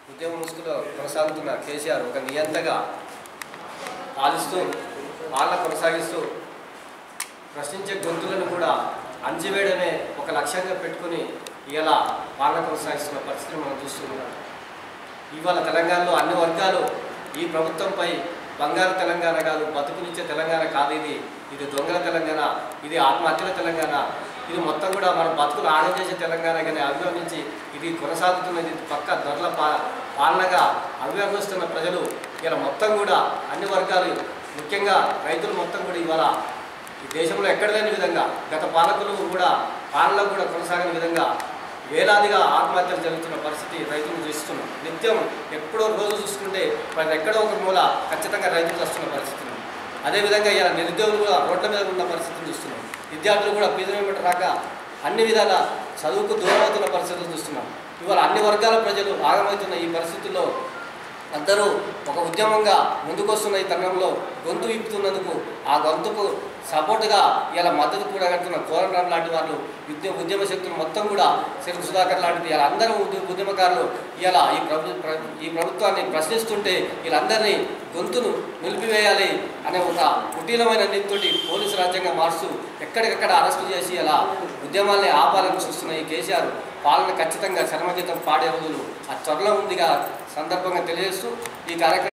ఉద్యమ ముసుగులో కొనసాగుతున్న కేసీఆర్ ఒక నియంతగా పాలిస్తూ పాలన కొనసాగిస్తూ ప్రశ్నించే గొంతులను కూడా అంచివేయడమే ఒక లక్ష్యంగా పెట్టుకుని ఇలా పాలన కొనసాగిస్తున్న పరిస్థితిని మనం చూస్తున్నాం ఇవాళ తెలంగాణలో అన్ని వర్గాలు ఈ ప్రభుత్వంపై బంగారు తెలంగాణ కాదు బతుకునిచ్చే తెలంగాణ కాదు ఇది ఇది దొంగల తెలంగాణ ఇది ఆత్మహత్యల తెలంగాణ ఇది మొత్తం కూడా మన బతుకులు ఆడం చేసే తెలంగాణ కానీ అభివర్ణించి ఇది కొనసాగుతున్నది ఇది పక్క దొరల పా పాలనగా అభివర్ణిస్తున్న ప్రజలు ఇలా మొత్తం కూడా అన్ని వర్గాలు ముఖ్యంగా రైతులు మొత్తం కూడా ఇవాళ ఈ దేశంలో ఎక్కడ లేని విధంగా గత పాలకులు కూడా పాలన కూడా కొనసాగిన విధంగా వేలాదిగా ఆత్మహత్యలు జరుగుతున్న పరిస్థితి రైతులు చూస్తున్నాం నిత్యం ఎప్పుడో రోజు చూసుకుంటే మరి ఎక్కడో ఒక మూల ఖచ్చితంగా రైతులు వస్తున్న పరిస్థితి ఉంది. అదేవిధంగా ఇలా నిరుద్యోగులు కూడా రోడ్ల మీద ఉన్న పరిస్థితిని చూస్తున్నాం విద్యార్థులు కూడా ఫీజు రిమెంట్ రాక అన్ని విధాల చదువుకు దూరం అవుతున్న పరిస్థితులు చూస్తున్నాం ఇవాళ అన్ని వర్గాల ప్రజలు ఆగమవుతున్న ఈ పరిస్థితుల్లో అందరూ ఒక ఉద్యమంగా ముందుకొస్తున్న ఈ తరుణంలో గొంతు విప్పుతున్నందుకు ఆ గొంతుకు సపోర్టుగా ఇలా మద్దతు కూడా కడుతున్న కోరంరామ్ లాంటి వాళ్ళు ఉద్యమ ఉద్యమ శక్తులు మొత్తం కూడా శిల్ప సుధాకర్ లాంటిది ఇలా అందరూ ఉద్య- ఉద్యమకారులు ఇలా ఈ ప్రభు ప్ర- ఈ ప్రభుత్వాన్ని ప్రశ్నిస్తుంటే వీళ్ళందరినీ గొంతును నిలిపివేయాలి అనే ఒక కుటీలమైన నీతితోటి పోలీసు రాజ్యంగా మారుస్తూ ఎక్కడికక్కడ అరెస్టు చేసి అలా ఉద్యమాల్ని ఆపాలని చూస్తున్న ఈ కేసీఆర్ పాలన ఖచ్చితంగా చర్మగీతం పాడే రోజులు ఆ త్వరలో ఉందిగా సందర్భంగా తెలియజేస్తూ ఈ కార్యక్రమం